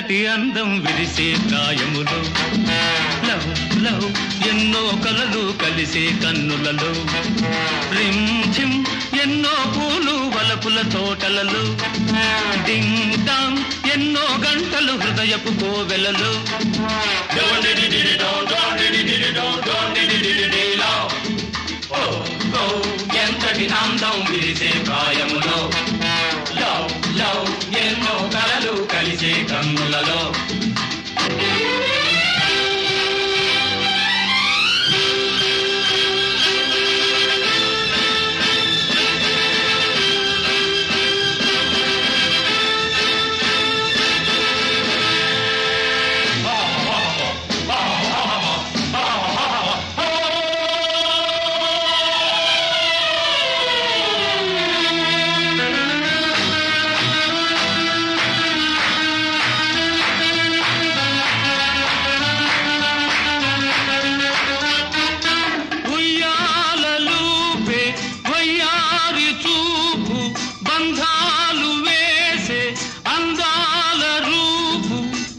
ఎంతటి అందం విరిసే ప్రాయములో లవ్ లవ్ ఎన్నో కలలు కలిసే కన్నులలో రిమ్ ఝిమ్ ఎన్నో పూలు వలపుల తోటలలో డింగ్ డాంగ్ ఎన్నో గంటలు హృదయపు కోవెలలో ఓ, ఓ, ఎంతటి అందం విరిసే ప్రాయములో లవ్ లవ్ ఎన్నో కలలు కలిసే కన్నులలో ఉయ్యాలలూపే వయ్యారి చూపు బంధాలు వేసే అందాల రూపు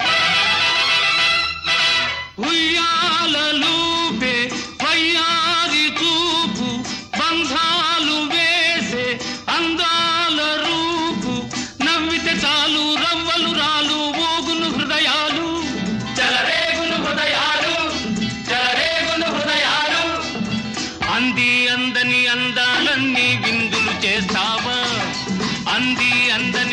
ఉయ్యాలలూపే వయ్యారి చూపు బంధాలు వేసే అందాల రూపు నవ్వితే చాలు రవ్వలు రాలు ఊగును హృదయాలు చెలరేగును హృదయాలు చెలరేగును హృదయాలు అంది అందని అందాలన్నీ విందులు చేస్తావా అంది అందని